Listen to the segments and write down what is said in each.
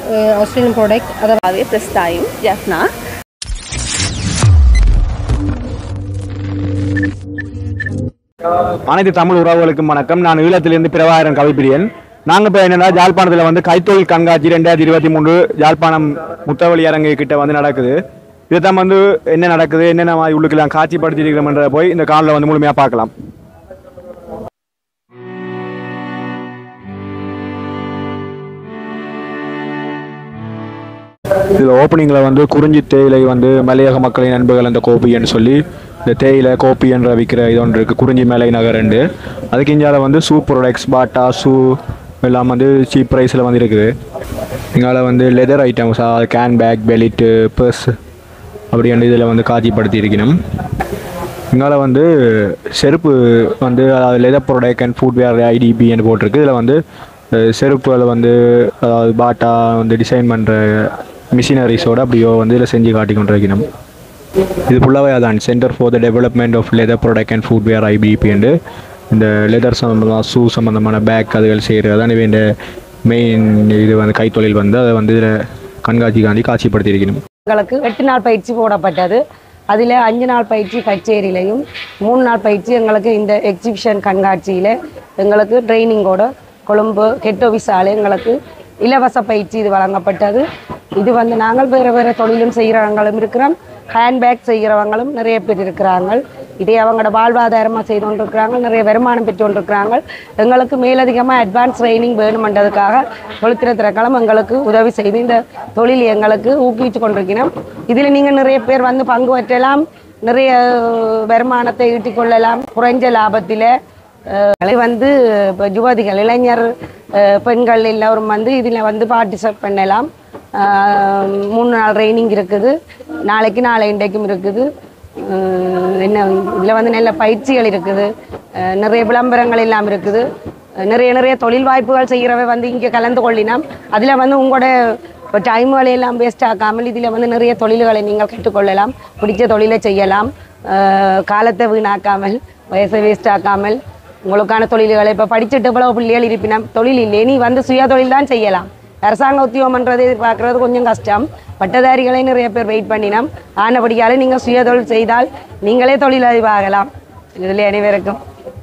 Australian product. Other ආවේ ප්‍රස්ථායු ජැෆ්නා அனைத்து தமிழ் உறவுகளுக்கும் வணக்கம் நான் ஈழத்திலிருந்து பிரபாகரன் கவிப்பிரியன் நாங்கள் இப்போ என்னன்னா யாழ்ப்பாணத்தில் வந்து கைத்தொழில் கண்காட்சி ரெண்டாயிரத்தி இருபத்தி மூன்று யாழ்ப்பாணம் முத்தவழி அரங்கு கிட்ட வந்து நடக்குது இதுதான் வந்து என்ன நடக்குது என்னென்ன மாதிரி உள்ளுக்கெல்லாம் காட்சிப்படுத்திருக்கிறோம்ன்ற போய் இந்த காலில் வந்து முழுமையாக பார்க்கலாம் இதில் ஓப்பனிங்கில் வந்து குறிஞ்சி தேயிலை வந்து மலையக மக்களின் நண்பர்கள் அந்த கோப்பின்னு சொல்லி இந்த தேயிலை கோப்பி என்ற விற்கிற இது ஒன்று இருக்குது குறிஞ்சி மேலை நகரண்டு அதுக்கு இந்தியாவில் வந்து சூ ப்ராடக்ட்ஸ் பாட்டா ஷூ எல்லாம் வந்து சீப் ப்ரைஸில் வந்து இருக்குது இங்கால வந்து லெதர் ஐட்டம்ஸ் அதாவது கேன் பேக் பெலிட்டு பர்ஸ் அப்படின்ற இதில் வந்து காட்சிப்படுத்தி இருக்கணும் இங்கால வந்து செருப்பு வந்து அதாவது லெதர் ப்ராடக்ட் அண்ட் ஃபுட்வேர் ஐடிபின்னு போட்டிருக்கு இதில் வந்து அஹ், செருப்புகளை வந்து அதாவது பாட்டா வந்து டிசைன் பண்ணுற மிஷினரிஸோட அப்படியோ வந்து இதில் செஞ்சு காட்டி கொண்டிருக்கணும் இது ஃபுல்லாகவே அதான் centre for the development of leather product and footwear ஐபிபிண்டு இந்த லெதர் சம்மந்தமாக ஷூ சம்மந்தமான பேக் அதுகள் செய்கிறது தான் இந்த மெயின் இது வந்து கைத்தொழில் வந்து அதை வந்து இதில் கண்காட்சிக்காண்டி காட்சிப்படுத்தியிருக்கணும் எங்களுக்கு எட்டு நாள் பயிற்சி போடப்பட்டது அதில் அஞ்சு நாள் பயிற்சி கச்சேரியிலையும் மூணு நாள் பயிற்சி எங்களுக்கு இந்த எக்ஸிபிஷன் கண்காட்சியில் எங்களுக்கு ட்ரைனிங்கோட கொழும்பு ஹெட் ஆஃபீஸால் எங்களுக்கு இலவச பயிற்சி இது வழங்கப்பட்டது இது வந்து நாங்கள் வேறு வேறு தொழிலும் செய்கிறவங்களும் இருக்கிறோம் ஹேண்ட்பேக் செய்கிறவங்களும் நிறைய பேர் இருக்கிறாங்க இதே அவங்களோட வாழ்வாதாரமாக செய்து கொண்டிருக்கிறாங்க நிறைய வருமானம் பெற்று கொண்டிருக்கிறாங்க எங்களுக்கு மேலதிகமாக அட்வான்ஸ் ட்ரைனிங் வேணுமென்றதுக்காக தொழிற்திறத்திறக்களம் எங்களுக்கு உதவி செய்து இந்த தொழில் எங்களுக்கு ஊக்குவித்து கொண்டிருக்கிறோம் இதில் நீங்கள் நிறைய பேர் வந்து பங்கு பெற்றலாம் நிறைய வருமானத்தை ஈட்டிக் கொள்ளலாம் குறைஞ்ச லாபத்தில் அஹ் வந்து இப்போ யுவதிகள் இளைஞர் அஹ் பெண்கள் எல்லோரும் வந்து இதில் வந்து பார்ட்டிசிபேட் பண்ணலாம் அஹ் மூணு நாள் ட்ரைனிங் இருக்குது நாளைக்கு நாளை இன்றைக்கும் இருக்குது அஹ் என்ன இதில் வந்து நல்ல பயிற்சிகள் இருக்குது அஹ் நிறைய விளம்பரங்கள் எல்லாம் இருக்குது அஹ் நிறைய நிறைய தொழில் வாய்ப்புகள் செய்கிறவ வந்து இங்கே கலந்து கொள்ளினோம் அதில் வந்து உங்களோட இப்போ டைம்களை எல்லாம் வேஸ்ட் ஆக்காமல் இதில் வந்து நிறைய தொழில்களை நீங்கள் கற்றுக்கொள்ளலாம் பிடிச்ச தொழிலை செய்யலாம் அஹ் காலத்தை வீணாக்காமல் வயசை வேஸ்ட் ஆக்காமல் உங்களுக்கான தொழில்களை இப்போ படிச்சுட்டு இவ்வளவு பிள்ளைகள் இருப்பினம் தொழில் இல்லை நீ வந்து சுய தொழில் தான் செய்யலாம் அரசாங்க உத்தியோகம்ன்றது எதிர்பார்க்கறது கொஞ்சம் கஷ்டம் பட்டதாரிகளை நிறைய பேர் வெயிட் பண்ணினோம் ஆனபடியால் நீங்கள் சுய தொழில் செய்தால் நீங்களே தொழிலதிபாகலாம் இதில் அனைவருக்கும்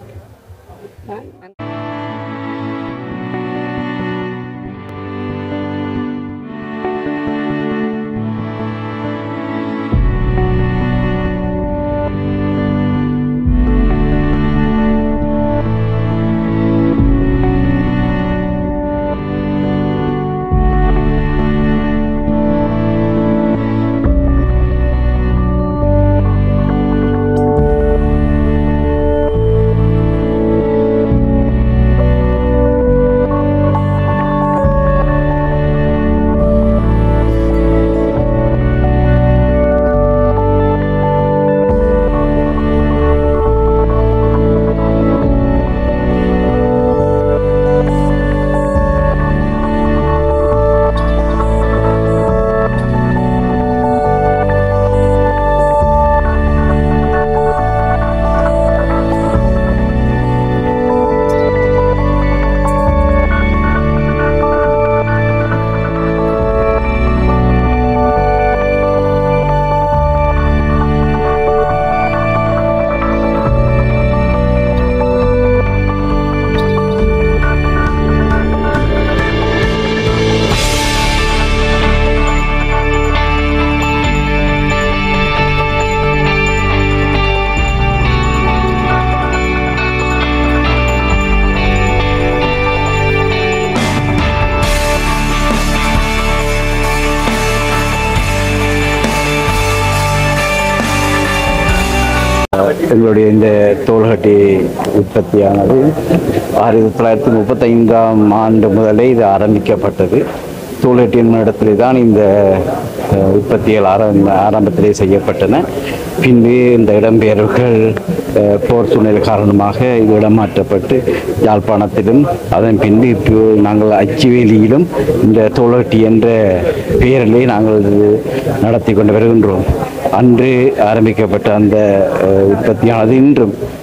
எங்களுடைய இந்த தோள்கட்டி உற்பத்தியானது ஆயிரத்தி தொள்ளாயிரத்தி முப்பத்தைந்தாம் ஆண்டு முதலே இது ஆரம்பிக்கப்பட்டது தோள்கட்டி என்னும் இடத்திலே தான் இந்த அஹ், உற்பத்திகள் ஆரம்ப ஆரம்பத்திலே செய்யப்பட்டன பின்பு இந்த இடம்பெயர்வுகள் அஹ், போர் சூழ்நிலை காரணமாக இது இடமாற்றப்பட்டு யாழ்ப்பாணத்திலும் அதன் பின்பு இப்போ நாங்கள் அச்சுவேலியிலும் இந்த தோள்கட்டி என்ற பெயரிலே நாங்கள் இது நடத்தி கொண்டு வருகின்றோம் அன்று ஆரம்பிக்கப்பட்ட அந்த அஹ், உற்பத்தியானது இன்றும்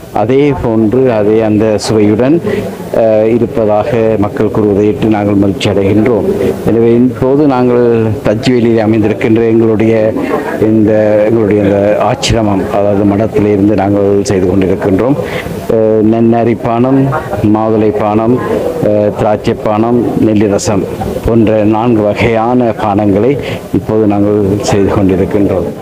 அதே போன்று அதே அந்த சுவையுடன் அஹ், இருப்பதாக மக்கள் கூறுவதையிட்டு நாங்கள் மகிழ்ச்சி அடைகின்றோம் எனவே இப்போது நாங்கள் தச்சுவேலியில் அமைந்திருக்கின்ற எங்களுடைய இந்த எங்களுடைய இந்த ஆச்சிரமம் அதாவது மடத்திலே இருந்து நாங்கள் செய்து கொண்டிருக்கின்றோம் அஹ், நன்னரி பானம் மாதுளை பானம் அஹ், திராட்சை பானம் நெல்லிரசம் போன்ற நான்கு வகையான பானங்களை இப்போது நாங்கள் செய்து கொண்டிருக்கின்றோம்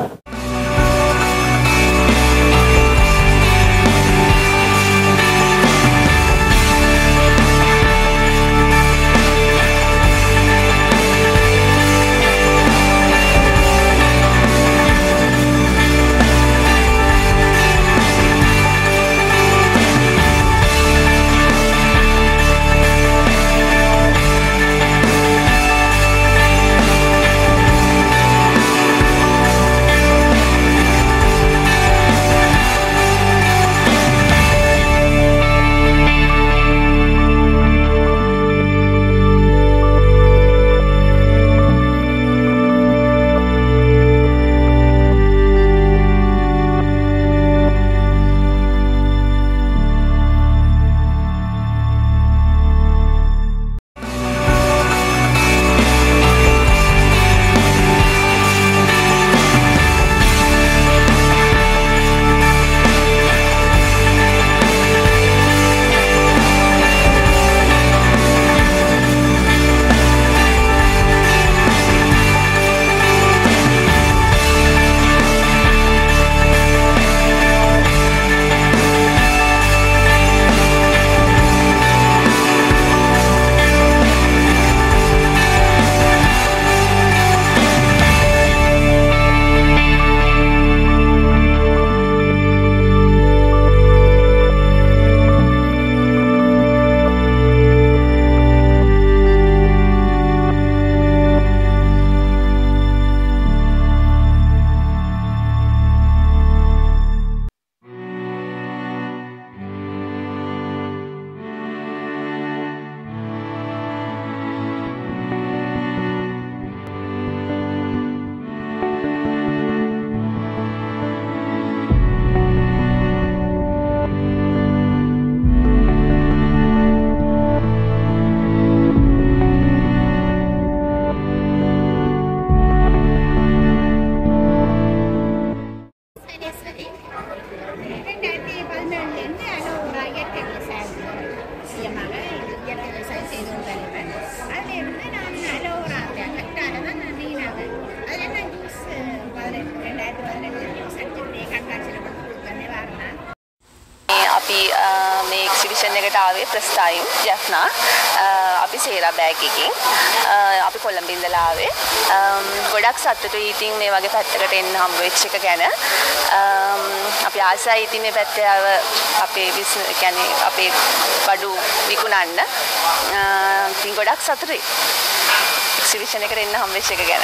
சரி ரெண்டாயிரத்தி பதினேழுலேருந்து அலோரா இயற்கை விவசாயம் முக்கியமாக இயற்கை விவசாயம் செய்து கொண்டு வருவேன் அதிலிருந்து நான் அலோரா அந்த கட்டால தான் நான் மெயினாக அதில் நான் ஜூஸ் பதினெட்டு ரெண்டாயிரத்தி பதினெட்டு ஜூஸ் அடிச்சுடைய கண்காட்சியில் கொண்டு கொடுத்தேன் வரேன் අපි අ, මේ එක්සිබිෂන් එකට ආවේ ප්‍රස්ථායිම් ජැෆ්නා අ, අපි සේරා බෑග් එකකින් අ, අපි කොළඹ ඉඳලා ආවේ අම්, ගොඩක් සතුටුයි ඉතින් මේ වගේ පැත්තකට එන්න හම්බ වෙච්ච එක ගැන අම්, අපි ආසයි ඉතින් මේ පැත්තේ ආව අපේ බිස්නස් කියන්නේ අපේ බඩු විකුණන්න අ, ඉතින් ගොඩක් සතුටුයි එක්සිබිෂන් එකට එන්න හම්බ වෙච්ච එක ගැන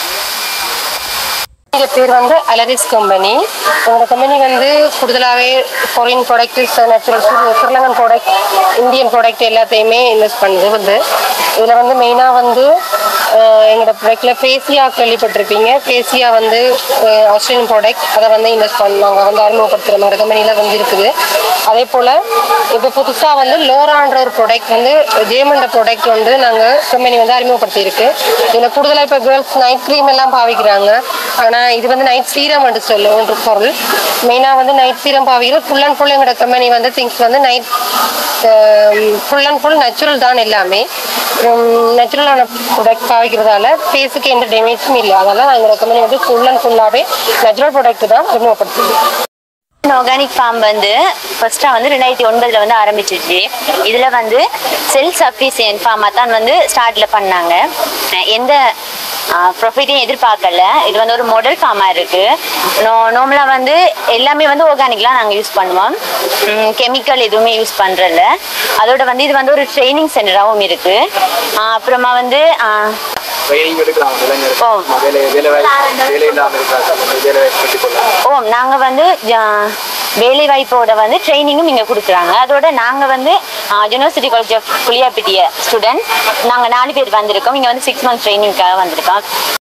எங்கள் பேர் வந்து அலரிஸ் கம்பெனி எங்களோட கம்பெனி வந்து கூடுதலாகவே foreign product natural Sri Lankan product Indian product எல்லாத்தையுமே இன்வெஸ்ட் பண்ணுது வந்து இதில் வந்து மெயினாக வந்து அஹ், எங்களோட ப்ராடக்டில் ஃபேசியா கேள்விப்பட்டிருப்பீங்க ஃபேசியா வந்து அஹ், ஆஸ்திரேலியன் ப்ராடக்ட் அதை வந்து இன்வெஸ்ட் பண்ணாங்க வந்து அறிமுகப்படுத்துகிற மாதிரி கம்பெனியில் வந்து இருக்குது அதே போல் இப்போ புதுசாக வந்து லோரான்ற ஒரு ப்ராடக்ட் வந்து ஜேமண்ட ப்ராடக்ட் வந்து நாங்கள் கம்பெனி வந்து அறிமுகப்படுத்தியிருக்கு இதில் கூடுதலாக இப்போ கேர்ள்ஸ் நைட் க்ரீம் எல்லாம் பாவிக்கிறாங்க ஆனால் இது வந்து நைட் சீரம் என்று சொல்லு ஒன்று பொருள் மெயினாக வந்து நைட் சீரம் பாவிக்கிறது ஃபுல் அண்ட் ஃபுல் எங்களோட கம்பெனி வந்து திங்ஸ் வந்து night full and full natural தான் எல்லாமே நேச்சுரலான ப்ராடக்ட் பாவிக்கிறதால ஃபேஸுக்கு எந்த டேமேஜும் இல்லை அதனால் எங்களோட கம்பெனி வந்து ஃபுல் அண்ட் ஃபுல்லாகவே நேச்சுரல் ப்ராடக்ட் தான் அறிமுகப்படுத்துது ஆர்கானிக் ஃபார்ம் வந்து ஃபர்ஸ்ட்டாக வந்து ரெண்டாயிரத்தி ஒன்பதில் வந்து ஆரம்பிச்சிச்சு இதில் வந்து செல்ஃப் சஃபிஷியன்ட் ஃபார்மாக தான் வந்து ஸ்டார்ட்டில் பண்ணாங்க அஹ் எந்த ப்ராஃபிட்டையும் எதிர்பார்க்கல இது வந்து ஒரு மாடல் ஃபார்மாக இருக்குது நோ நார்மலாக வந்து எல்லாமே வந்து ஆர்கானிக்லாம் நாங்கள் யூஸ் பண்ணுவோம் கெமிக்கல் எதுவுமே யூஸ் பண்ணுறதில்ல அதோட வந்து இது வந்து ஒரு ட்ரைனிங் சென்டராகவும் இருக்குது அப்புறமா வந்து ஆஹ் ட்ரைனிங் எடுக்கலாம் இளைஞர்கள் ஓ. வேலை வேலை வாய்ப்பு வேலை இல்லாமல் இருக்காங்க வேலை வாய்ப்பு பெற்றுக் கொள்ளலாம் ஓ நாங்கள் வந்து ஜா- வேலை வாய்ப்போட வந்து ட்ரைனிங்கும் இங்கே கொடுக்குறாங்க அதோட நாங்கள் வந்து university college of Puliyapitiya student நாங்கள் நாலு பேர் வந்திருக்கோம் இங்கே வந்து சிக்ஸ் மந்த்ஸ் ட்ரைனிங்காக வந்திருக்கோம்